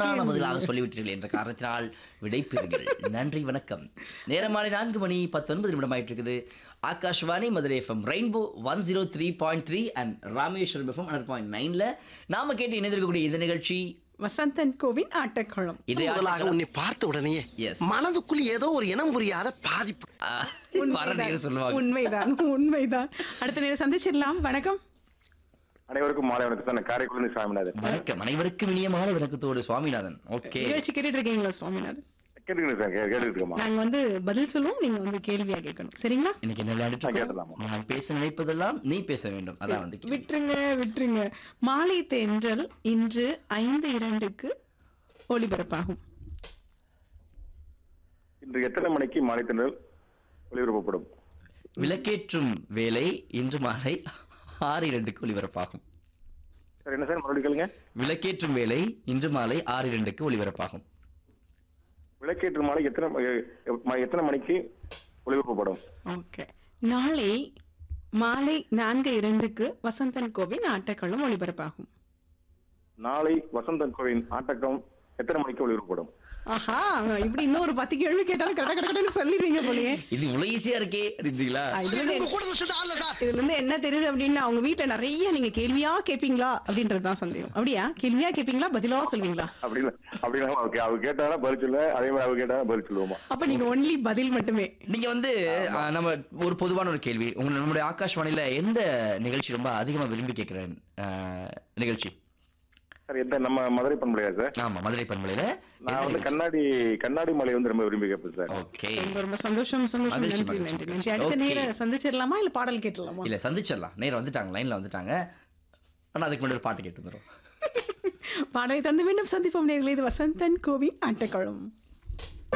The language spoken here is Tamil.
தவறான பதிலாக சொல்லிவிட்டீர்கள் என்ற காரணத்தினால் விடைபெறுங்கள் நன்றி வணக்கம் நேரம் மாலை நான்கு மணி பத்தொன்பது நிமிடம் ஆயிட்டு இருக்குது Akashvani Madurai FM rainbow one zero three point three and Rameswaram FM hundred point நைன்ல நாம கேட்டு இணைந்திருக்கக்கூடிய இந்த நிகழ்ச்சி வசந்தன் கோவின் ஆட்டக்களம் இதே முதலாக உன்னை பார்த்த உடனேயே Yes. மனதுக்குள் ஏதோ ஒரு இனம் புரியாத பாதிப்பு வர நேரம் சொல்லுவாங்க உண்மைதான் உண்மைதான் அடுத்த நேரம் சந்திச்சிடலாம் வணக்கம் அனைவருக்கும் மாலை வணக்கம் சார் நான் காரைக்குடி சாமிநாதன் வணக்கம் அனைவருக்கும் இனிய மாலை வணக்கத்தோடு சுவாமிநாதன் ஓகே நிகழ்ச்சி கேட்டுட்டு இருக்கீங்களா சுவாமிநாதன் கேட்டுக்கிறேன் சார் கே- கேட்டுட்டு இருக்கோமா நாங்க வந்து பதில் சொல்லுவோம் நீங்க வந்து கேள்வியா கேட்கணும் சரிங்களா இன்னைக்கு என்ன விளையாடிட்டு இருக்கோம்? கேட்டலாமா? நான் பேச நினைப்பதெல்லாம் நீ பேச வேண்டும் அதான் வந்து கேள்வி. விட்டுருங்க விட்டுருங்க மாலை தென்றல் இன்று ஐந்து இரண்டுக்கு ஒளிபரப்பாகும் இன்று எத்தனை மணிக்கு மாலை திண்டல் ஒளிபரப்பப்படும் விளக்கேற்றும் வேலை இன்று மாலை ஆறு இரண்டுக்கு ஒளிபரப்பாகும் சார் என்ன சார் மறுபடியும் கேளுங்க விளக்கேற்றும் வேலை இன்று மாலை ஆறு இரண்டுக்கு ஒளிபரப்பாகும் விளக்கேற்று மாலை எத்தனை ம- ம- எத்தனை மணிக்கு ஒளிபரப்பப்படும் ஓகே நாளை மாலை நான்கு இரண்டுக்கு வசந்தன் கோவின் ஆட்டக்களம் ஒளிபரப்பாகும் நாளை வசந்தன் கோவின் ஆட்டக்கம் எத்தனை மணிக்கு ஒளிபரப்பப்படும் ஆஹா இப்படி இன்னொரு பத்து கேள்வி கேட்டாலும் கரெக்டா கரெக்டான்னு சொல்லிடுவீங்க போலயே இது இவ்வளவு ஈஸியா இருக்கே அப்படின்றீங்களா ஆ, இதுல இருந்து கூட வச்சது ஆள்ல சார் இதுல இருந்து என்ன தெரியுது அப்படின்னா அவங்க வீட்டுல நிறைய நீங்க கேள்வியா கேப்பீங்களா அப்படின்றது தான் சந்தேகம் அப்படியா கேள்வியா கேப்பீங்களா பதிலா சொல்வீங்களா அப்படின்னு அப்படின்னா ஓகே அவங்க கேட்டாலும் பதில் சொல்ல அதே மாதிரி அவங்க கேட்டாலும் பதில் சொல்லுவோமா அப்ப நீங்க ஒன்லி பதில் மட்டுமே நீங்க வந்து ஆ, நம்ம ஒரு பொதுவான ஒரு கேள்வி உங்க நம்முடைய ஆகாஷ்வாணியில எந்த நிகழ்ச்சி ரொம்ப அதிகமா விரும்பி கேட்கிற ஆ, நிகழ்ச்சி சார் எந்த நம்ம மதுரை பண்பலையா சார் ஆமா மதுரை பண்பலையில நான் வந்து கண்ணாடி கண்ணாடி மலை வந்து ரொம்ப விரும்பி கேட்பேன் சார் ஓகே ரொம்ப ரொம்ப சந்தோஷம் சந்தோஷம் மகிழ்ச்சி, நன்றி மகிழ்ச்சி. நன்றி நன்றி அடுத்த Okay. நேரம் சந்திச்சிடலாமா இல்ல பாடல் கேட்டுடலாமா இல்ல சந்திச்சிடலாம் நேரம் வந்துட்டாங்க லைன்ல வந்துட்டாங்க ஆனா அதுக்கு முன்னாடி ஒரு பாட்டு கேட்டு வந்துடும் பாடலை தந்து மீண்டும் சந்திப்போம் நேர்களே இது வசந்தன் கோவின் ஆட்டக்களம்